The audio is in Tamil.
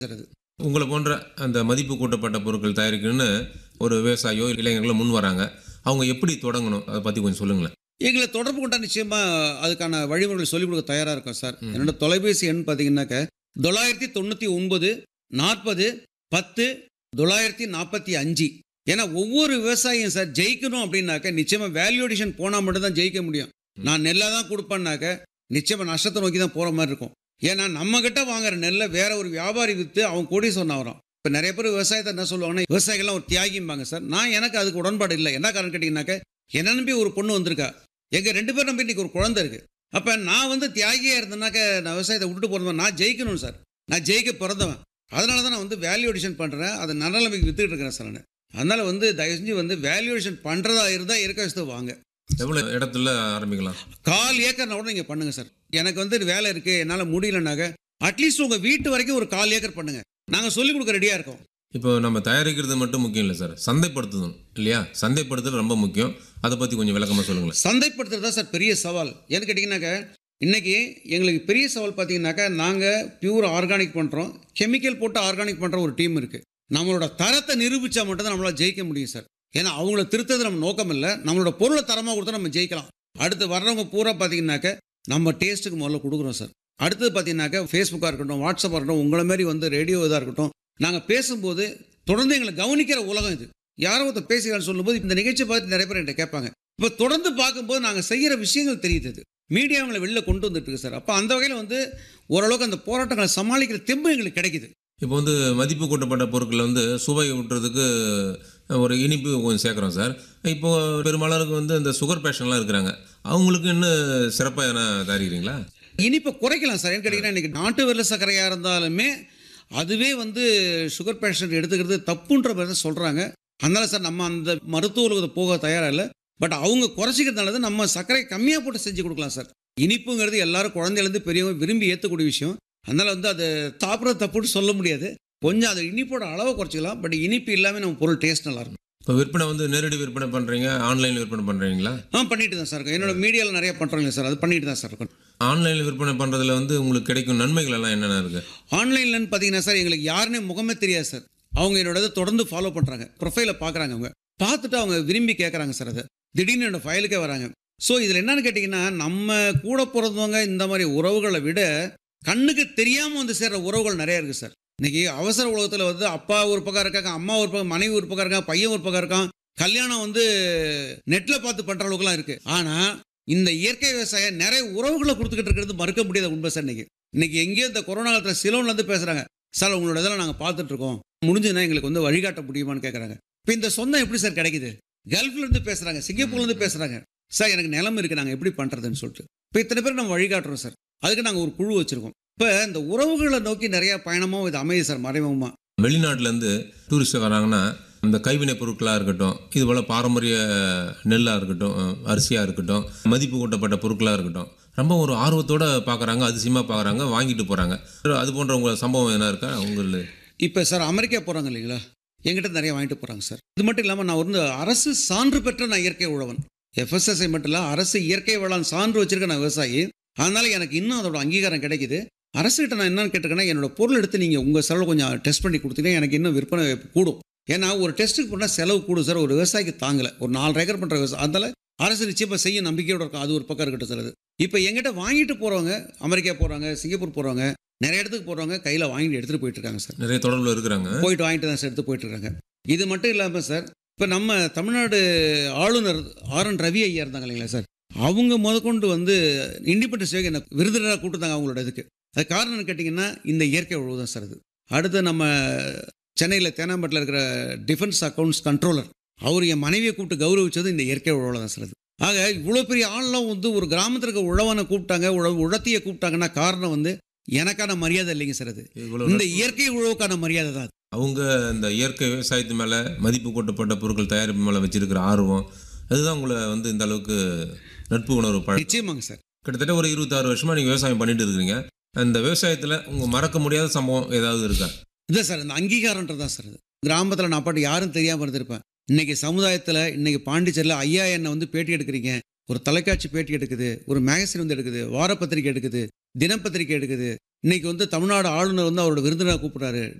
சார் அது உங்களை போன்ற அந்த மதிப்பு கூட்டப்பட்ட பொருட்கள் தயாரிக்கணும்னு ஒரு விவசாயியோ இளைஞர்களோ முன் வராங்க அவங்க எப்படி தொடங்கணும் அதை பற்றி கொஞ்சம் சொல்லுங்களேன் எங்களை தொடர்பு கொண்டா நிச்சயமாக அதுக்கான வழிமுறைகளை சொல்லிக் கொடுக்க தயாராக இருக்கோம் சார் என்னோட தொலைபேசி எண் பார்த்தீங்கன்னாக்க தொள்ளாயிரத்தி தொண்ணூற்றி ஒன்பது நாற்பது பத்து தொள்ளாயிரத்தி நாற்பத்தி அஞ்சு ஏன்னா ஒவ்வொரு விவசாயியும் சார் ஜெயிக்கணும் அப்படின்னாக்க நிச்சயமாக வேல்யூடேஷன் போனால் மட்டும்தான் ஜெயிக்க முடியும் நான் நெல்லாக தான் கொடுப்பேன்னாக்க நிச்சயமாக நஷ்டத்தை நோக்கி தான் போகிற மாதிரி இருக்கும் ஏன்னா நம்ம கிட்ட வாங்குற நெல்லை வேற ஒரு வியாபாரி விற்று அவன் கோடி சொன்ன வரும் இப்போ நிறைய பேர் விவசாயத்தை என்ன சொல்லுவாங்கன்னா விவசாயிகள்லாம் ஒரு தியாகிம்பாங்க சார் நான் எனக்கு அதுக்கு உடன்பாடு இல்லை என்ன காரணம் கேட்டிங்கனாக்க என்ன நம்பி ஒரு பொண்ணு வந்திருக்கா எங்கள் ரெண்டு பேரும் நம்பி இன்னைக்கு ஒரு குழந்தை இருக்கு அப்போ நான் வந்து தியாகியாக இருந்தேனாக்க நான் விவசாயத்தை விட்டுட்டு போகிறவன் நான் ஜெயிக்கணும் சார் நான் ஜெயிக்க பிறந்தவன் அதனால தான் நான் வந்து வேல்யூடேஷன் பண்ணுறேன் அதை நலநிலைமைக்கு வித்துக்கிட்டு இருக்கிறேன் சார் நான் அதனால் வந்து தயவு செஞ்சு வந்து வேல்யூடேஷன் பண்ணுறதா இருந்தால் இருக்க வசதி வாங்க எவ்வளோ இடத்துல ஆரம்பிக்கலாம் கால் ஏக்கர்னா கூட நீங்கள் பண்ணுங்கள் சார் எனக்கு வந்து வேலை இருக்குது என்னால் முடியலனாக்க அட்லீஸ்ட் உங்கள் வீட்டு வரைக்கும் ஒரு கால் ஏக்கர் பண்ணுங்கள் நாங்கள் சொல்லிக் கொடுக்க ரெடியாக இருக்கோம் இப்போ நம்ம தயாரிக்கிறது மட்டும் முக்கியம் இல்லை சார் சந்தைப்படுத்துதல் இல்லையா சந்தைப்படுத்துதல் ரொம்ப முக்கியம் அதை பற்றி கொஞ்சம் விளக்கமாக சொல்லுங்களேன் சந்தைப்படுத்துறது தான் சார் பெரிய சவால் ஏன்னு கேட்டிங்கனாக்கா இன்றைக்கி எங்களுக்கு பெரிய சவால் பார்த்தீங்கன்னாக்கா நாங்கள் பியூர் ஆர்கானிக் பண்ணுறோம் கெமிக்கல் போட்டு ஆர்கானிக் பண்ணுற ஒரு டீம் இருக்குது நம்மளோட தரத்தை நிரூபித்தா மட்டும்தான் நம்மளால் ஜெயிக்க முடியும் சார் ஏன்னா அவங்கள திருத்தது நம்ம நோக்கம் இல்லை நம்மளோட பொருளை தரமாக கொடுத்தா நம்ம ஜெயிக்கலாம் அடுத்து வர்றவங்க பூரா பார்த்தீங்கன்னாக்க நம்ம டேஸ்ட்டுக்கு முதல்ல கொடுக்குறோம் சார் அடுத்தது பார்த்தீங்கன்னாக்கா ஃபேஸ்புக்காக இருக்கட்டும் வாட்ஸ்அப்பாக இருக்கட்டும் உங்களை மாதிரி வந்து ரேடியோ இதாக இருக்கட்டும் நாங்கள் பேசும்போது தொடர்ந்து எங்களை கவனிக்கிற உலகம் இது யாரோ ஒருத்தர் பேசுகிறான்னு சொல்லும்போது இந்த நிகழ்ச்சியை பார்த்து நிறைய பேர் என்கிட்ட கேட்பாங்க இப்போ தொடர்ந்து பார்க்கும்போது நாங்கள் செய்கிற விஷயங்கள் தெரியுது அது மீடியா அவங்களை வெளில கொண்டு வந்துட்டு இருக்கு சார் அப்போ அந்த வகையில் வந்து ஓரளவுக்கு அந்த போராட்டங்களை சமாளிக்கிற தெம்பு எங்களுக்கு கிடைக்குது இப்போ வந்து மதிப்பு கூட்டப்பட்ட பொருட்களை வந்து சுவை ஊட்டுறதுக்கு ஒரு இனிப்பு கொஞ்சம் சேர்க்குறோம் சார் இப்போ பெரும்பாலாருக்கு வந்து இந்த சுகர் பேஷண்ட்லாம் இருக்கிறாங்க அவங்களுக்கு இன்னும் சிறப்பாக எதனா தயாரிக்கிறீங்களா இனிப்பை குறைக்கலாம் சார் ஏன்னு கேட்டிங்கன்னா இன்றைக்கி நாட்டு வெள்ளை சர்க்கரையாக இருந்தாலுமே அதுவே வந்து சுகர் பேஷண்ட் எடுத்துக்கிறது தப்புன்ற மாதிரி தான் சொல்கிறாங்க அதனால சார் நம்ம அந்த மருத்துவ உலகத்தை போக தயாராக இல்லை பட் அவங்க குறைச்சிக்கிறதுனால தான் நம்ம சர்க்கரை கம்மியாக போட்டு செஞ்சு கொடுக்கலாம் சார் இனிப்புங்கிறது எல்லாரும் குழந்தையிலேருந்து பெரியவங்க விரும்பி ஏற்றக்கூடிய விஷயம் அதனால வந்து அது சாப்பிட்றது தப்புன்னு சொல்ல முடியாது கொஞ்சம் அது இனிப்போட அளவை குறைச்சிக்கலாம் பட் இனிப்பு இல்லாமல் நம்ம பொருள் டேஸ்ட் நல்லா இருக்கும் இப்போ விற்பனை வந்து நேரடி விற்பனை பண்ணுறீங்க ஆன்லைனில் விற்பனை பண்ணுறீங்களா ஆ பண்ணிட்டு தான் சார் இருக்கோம் என்னோட மீடியாவில் நிறைய பண்ணுறோங்க சார் அது பண்ணிட்டு தான் சார் இருக்கும் ஆன்லைனில் விற்பனை பண்ணுறதுல வந்து உங்களுக்கு கிடைக்கும் நன்மைகள் எல்லாம் என்னென்ன இருக்குது ஆன்லைன்லன்னு பார்த்தீங்கன்னா சார் எங்களுக்கு யாருன்னே முகமே தெரியாது சார் அவங்க என்னோட இதை தொடர்ந்து ஃபாலோ பண்ணுறாங்க ப்ரொஃபைலை பார்க்குறாங்க அவங்க பார்த்துட்டு அவங்க விரும்பி கேட்குறாங்க சார் அதை திடீர்னு என்னோட ஃபைலுக்கே வராங்க ஸோ இதில் என்னன்னு கேட்டிங்கன்னா நம்ம கூட பிறந்தவங்க இந்த மாதிரி உறவுகளை விட கண்ணுக்கு தெரியாமல் வந்து சேர்ற உறவுகள் நிறைய இருக்குது சார் இன்னைக்கு அவசர உலகத்தில் வந்து அப்பா ஒரு பக்கம் இருக்காங்க அம்மா ஒரு பக்கம் மனைவி ஒரு பக்கம் இருக்காங்க பையன் ஒரு பக்கம் இருக்கான் கல்யாணம் வந்து நெட்டில் பார்த்து பண்ணுற அளவுக்குலாம் இருக்குது ஆனால் இந்த இயற்கை விவசாயம் நிறைய உறவுகளை கொடுத்துக்கிட்டு இருக்கிறது மறுக்க முடியாத உண்மை சார் இன்னைக்கு இன்னைக்கு எங்கேயோ இந்த கொரோனா காலத்தில் சிலோன்ல இருந்து பேசுகிறாங்க சார் உங்களோட இதெல்லாம் நாங்கள் பார்த்துட்டு இருக்கோம் முடிஞ்சுதுன்னா எங்களுக்கு வந்து வழிகாட்ட முடியுமான்னு கேட்குறாங்க இப்போ இந்த சொந்தம் எப்படி சார் கிடைக்குது கல்ஃப்ல இருந்து பேசுகிறாங்க சிங்கப்பூர்ல இருந்து பேசுகிறாங்க சார் எனக்கு நிலம் இருக்குது நாங்கள் எப்படி பண்ணுறதுன்னு சொல்லிட்டு இப்போ இத்தனை பேர் நம்ம வழிகாட்டுறோம் சார் அதுக்கு நாங்கள் ஒரு குழு வச்சுருக்கோம் இப்போ இந்த உறவுகளை நோக்கி நிறைய பயணமும் இது அமையுது சார் மறைமுகமாக வெளிநாட்டிலேருந்து டூரிஸ்ட் வராங்கன்னா இந்த கைவினை பொருட்களாக இருக்கட்டும் இது போல் பாரம்பரிய நெல்லாக இருக்கட்டும் அரிசியாக இருக்கட்டும் மதிப்பு கூட்டப்பட்ட பொருட்களாக இருக்கட்டும் ரொம்ப ஒரு ஆர்வத்தோட பார்க்குறாங்க அதிசயமாக பார்க்குறாங்க வாங்கிட்டு போகிறாங்க அது போன்ற உங்கள் சம்பவம் என்ன இருக்கா உங்கள் இப்போ சார் அமெரிக்கா போகிறாங்க இல்லைங்களா எங்கிட்ட நிறைய வாங்கிட்டு போகிறாங்க சார் இது மட்டும் இல்லாமல் நான் வந்து அரசு சான்று பெற்ற நான் இயற்கை உழவன் எஃப்எஸ்எஸ்ஐ மட்டும் இல்லை அரசு இயற்கை வேளாண் சான்று வச்சிருக்க நான் விவசாயி அதனால எனக்கு இன்னும் அதோட அங்கீகாரம் கிடைக்குது அரசுகிட்ட நான் என்னன்னு கேட்டிருக்கேன்னா என்னோட பொருள் எடுத்து நீங்கள் உங்கள் செலவு கொஞ்சம் டெஸ்ட் பண்ணி கொடுத்தீங்கன்னா எனக்கு இன்னும் விற்பனை கூடும் ஏன்னா ஒரு டெஸ்ட்டுக்கு போனால் செலவு கூடும் சார் ஒரு விவசாயிக்கு தாங்கலை ஒரு நாலு ஏக்கர் பண்ணுற விவசாயம் அதனால அரசு நிச்சயமாக செய்ய நம்பிக்கையோட இருக்கும் அது ஒரு பக்கம் இருக்கட்டும் சார் அது இப்போ எங்கிட்ட வாங்கிட்டு போகிறவங்க அமெரிக்கா போகிறாங்க சிங்கப்பூர் போகிறவங்க நிறைய இடத்துக்கு போகிறவங்க கையில் வாங்கிட்டு எடுத்துகிட்டு போயிட்டு இருக்காங்க சார் நிறைய தொடர்பில் இருக்கிறாங்க போயிட்டு வாங்கிட்டு தான் சார் எடுத்து போயிட்டு இருக்காங்க இது மட்டும் இல்லாமல் சார் இப்போ நம்ம தமிழ்நாடு ஆளுநர் ஆர் என் ரவி ஐயா இருந்தாங்க இல்லைங்களா சார் அவங்க முதற்கொண்டு வந்து இண்டிபெண்டன்ஸ் டேக்கு என்ன விருதுநராக கூப்பிட்டுருந்தாங்க அவங்களோட இதுக்கு அது காரணம் கேட்டிங்கன்னா இந்த இயற்கை உழவு தான் சார் அது அடுத்து நம்ம சென்னையில் தேனாம்பட்டில் இருக்கிற டிஃபென்ஸ் அக்கௌண்ட்ஸ் கண்ட்ரோலர் அவர் என் மனைவியை கூப்பிட்டு கௌரவிச்சது இந்த இயற்கை உழவில் தான் சார் அது ஆக இவ்வளோ பெரிய ஆள்லாம் வந்து ஒரு கிராமத்தில் இருக்க உழவனை கூப்பிட்டாங்க உழவு உழத்தியை கூப்பிட்டாங்கன்னா காரணம் வந்து எனக்கான மரியாதை இல்லைங்க சார் அது இவ்வளோ இந்த இயற்கை உழவுக்கான மரியாதை தான் அது. அவங்க இந்த இயற்கை விவசாயத்து மேலே மதிப்பு கூட்டப்பட்ட பொருட்கள் தயாரிப்பு மேலே வச்சிருக்கிற ஆர்வம் அதுதான் உங்களை வந்து இந்த அளவுக்கு நட்பு உணர்வு பழ நிச்சயமாங்க சார் கிட்டத்தட்ட ஒரு இருபத்தாறு வருஷமாக நீங்கள் விவசாயம் பண்ணிட்டு இருக்கிறீங்க அந்த விவசாயத்தில் உங்கள் மறக்க முடியாத சம்பவம் ஏதாவது இருக்கா இல்லை சார் இந்த அங்கீகாரன்றது தான் சார் இது கிராமத்தில் நான் பாட்டு யாரும் தெரியாமல் இருந்திருப்பேன் இன்னைக்கு சமுதாயத்தில் இன்னைக்கு பாண்டிச்சேரியில் ஐயா என்னை வந்து பேட்டி எடுக்கிறீங்க ஒரு தொலைக்காட்சி பேட்டி எடுக்குது ஒரு மேகசின் வந்து எடுக்குது வாரப்பத்திரிக்கை எடுக்குது தினப்பத்திரிக்கை எடுக்குது இன்னைக்கு வந்து தமிழ்நாடு ஆளுநர் வந்து அவரோட விருந்தினராக கூப்பிடுறாரு